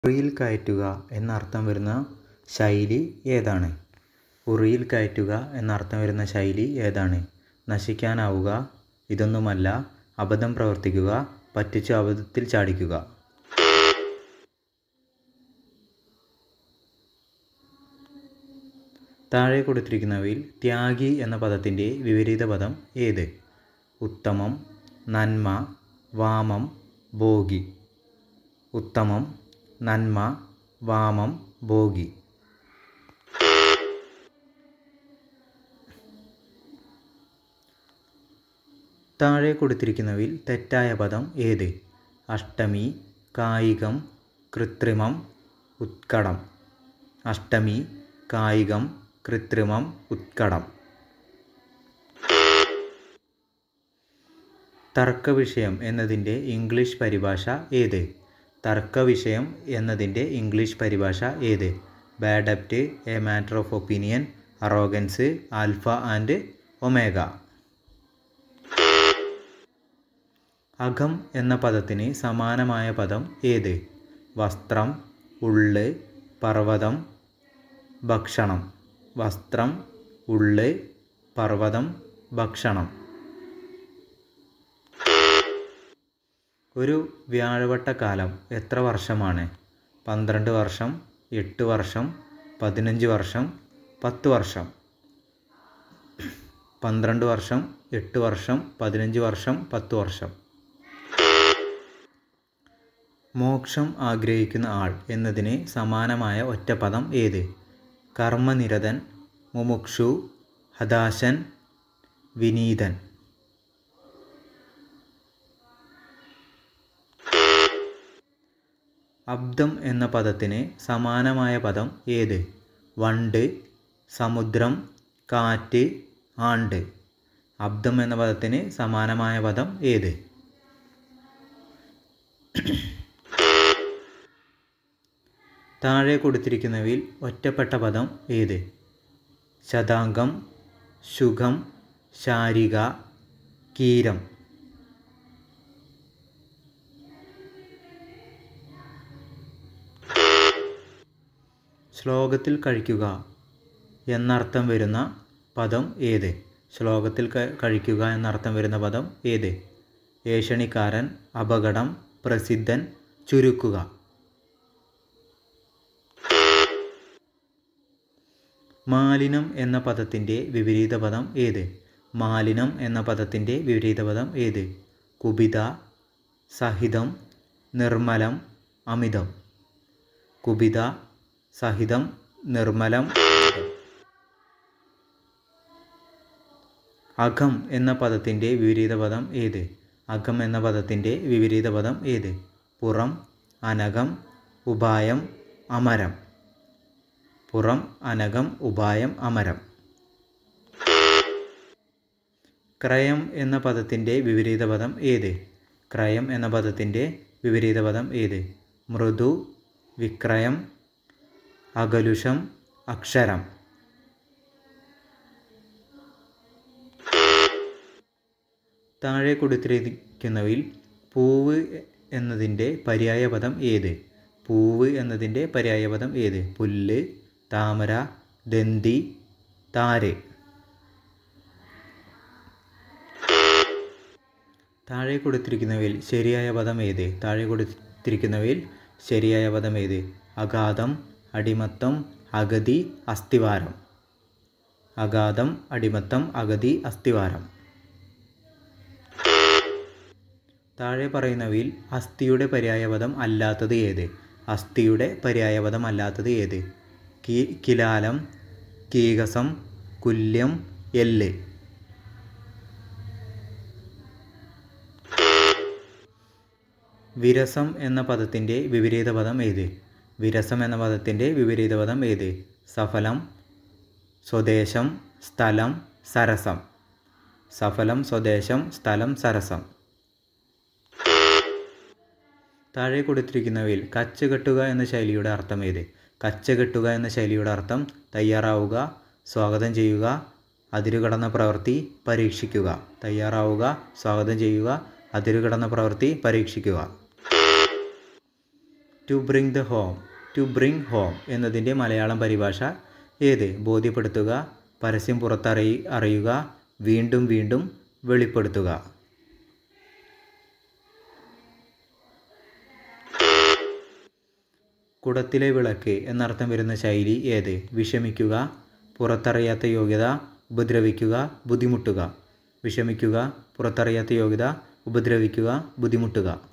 ഉറിയിൽ കയറ്റുക എന്നർത്ഥം വരുന്ന ശൈലി ഏതാണ് ഉറിയിൽ കയറ്റുക എന്നർത്ഥം വരുന്ന ശൈലി ഏതാണ് നശിക്കാനാവുക ഇതൊന്നുമല്ല അബദ്ധം പ്രവർത്തിക്കുക പറ്റിച്ചു അബദ്ധത്തിൽ ചാടിക്കുക താഴെ കൊടുത്തിരിക്കുന്നവയിൽ ത്യാഗി എന്ന പദത്തിൻ്റെ വിപരീത പദം ഏത് ഉത്തമം നന്മ വാമം ഭോഗി ഉത്തമം നന്മ വാമം ഭോഗി താഴെ കൊടുത്തിരിക്കുന്നവയിൽ തെറ്റായ പദം ഏത് അഷ്ടമി കായികം കൃത്രിമം ഉത്കടം അഷ്ടമി കായികം കൃത്രിമം ഉത്കടം തർക്കവിഷയം എന്നതിൻ്റെ ഇംഗ്ലീഷ് പരിഭാഷ ഏത് തർക്കവിഷയം എന്നതിൻ്റെ ഇംഗ്ലീഷ് പരിഭാഷ ഏത് bad apt a matter of opinion arrogance alpha and omega അകം എന്ന പദത്തിന് സമാനമായ പദം ഏത് വസ്ത്രം ഉള്ള് പർവ്വതം ഭക്ഷണം വസ്ത്രം ഉള്ള് പർവ്വതം ഭക്ഷണം ഒരു വ്യാഴവട്ടക്കാലം എത്ര വർഷമാണ് പന്ത്രണ്ട് വർഷം എട്ട് വർഷം പതിനഞ്ച് വർഷം പത്ത് വർഷം പന്ത്രണ്ട് വർഷം എട്ട് വർഷം പതിനഞ്ച് വർഷം പത്ത് വർഷം മോക്ഷം ആഗ്രഹിക്കുന്ന ആൾ എന്നതിന് സമാനമായ ഒറ്റപ്പദം ഏത് കർമ്മനിരതൻ മുമുക്ഷു ഹതാശൻ വിനീതൻ അബ്ദം എന്ന പദത്തിന് സമാനമായ പദം ഏത് വണ്ട് സമുദ്രം കാറ്റ് ആണ്ട് അബ്ദം എന്ന പദത്തിന് സമാനമായ പദം ഏത് താഴെ കൊടുത്തിരിക്കുന്നവയിൽ ഒറ്റപ്പെട്ട പദം ഏത് ശതാംഗം ശുഖം ശാരിക കീരം ശ്ലോകത്തിൽ കഴിക്കുക എന്നർത്ഥം വരുന്ന പദം ഏത് ശ്ലോകത്തിൽ കഴിക്കുക എന്നർത്ഥം വരുന്ന പദം ഏത് ഏഷണിക്കാരൻ അപകടം പ്രസിദ്ധൻ ചുരുക്കുക മാലിനം എന്ന പദത്തിൻ്റെ വിപരീത പദം ഏത് മാലിനം എന്ന പദത്തിൻ്റെ വിപരീത പദം ഏത് കുപിത സഹിതം നിർമ്മലം അമിതം കുപിത സഹിതം നിർമ്മലം അകം എന്ന പദത്തിൻ്റെ വിപരീത പദം ഏത് അകം എന്ന പദത്തിൻ്റെ വിപരീത പദം ഏത് പുറം അനകം ഉപായം അമരം പുറം അനകം ഉപായം അമരം ക്രയം എന്ന പദത്തിൻ്റെ വിപരീത പദം ഏത് ക്രയം എന്ന പദത്തിൻ്റെ വിപരീത പദം ഏത് മൃദു വിക്രയം അകലുഷം അക്ഷരം താഴെ കൊടുത്തിരിക്കുന്നവയിൽ പൂവ് എന്നതിൻ്റെ പര്യായപദം ഏത് പൂവ് എന്നതിൻ്റെ പര്യായപദം ഏത് പുല്ല് താമര ദന്തി താര് താഴെ കൊടുത്തിരിക്കുന്നവയിൽ ശരിയായ പദം ഏത് താഴെ കൊടുത്തിരിക്കുന്നവയിൽ ശരിയായ പദം ഏത് അഗാധം അടിമത്തം അഗതി അസ്ഥിവാരം അഗാധം അടിമത്തം അഗതി അസ്ഥിവാരം താഴെ പറയുന്നവയിൽ അസ്ഥിയുടെ പര്യായപദം അല്ലാത്തത് ഏത് അസ്ഥിയുടെ പര്യായപദം അല്ലാത്തത് ഏത് കി കിലാലം കീകസം കുല്യം എല്ല് വിരസം എന്ന പദത്തിൻ്റെ വിപരീത പദം ഏത് വിരസം എന്ന പദത്തിൻ്റെ വിപരീത പദം ഏത് സഫലം സ്വദേശം സ്ഥലം സരസം സഫലം സ്വദേശം സ്ഥലം സരസം താഴെ കൊടുത്തിരിക്കുന്നവയിൽ കച്ചുകെട്ടുക എന്ന ശൈലിയുടെ അർത്ഥം ഏത് കച്ചകെട്ടുക എന്ന ശൈലിയുടെ അർത്ഥം തയ്യാറാവുക സ്വാഗതം ചെയ്യുക അതിരുകടന്ന പ്രവൃത്തി പരീക്ഷിക്കുക തയ്യാറാവുക സ്വാഗതം ചെയ്യുക അതിരുകടന്ന പ്രവൃത്തി പരീക്ഷിക്കുക to bring the home to bring home എന്നതിൻ്റെ മലയാളം പരിഭാഷ ഏത് ബോധ്യപ്പെടുത്തുക പരസ്യം പുറത്തറിയി അറിയുക വീണ്ടും വീണ്ടും വെളിപ്പെടുത്തുക കുടത്തിലെ വിളക്ക് എന്നർത്ഥം വരുന്ന ശൈലി ഏത് വിഷമിക്കുക പുറത്തറിയാത്ത യോഗ്യത ഉപദ്രവിക്കുക ബുദ്ധിമുട്ടുക വിഷമിക്കുക പുറത്തറിയാത്ത യോഗ്യത ഉപദ്രവിക്കുക ബുദ്ധിമുട്ടുക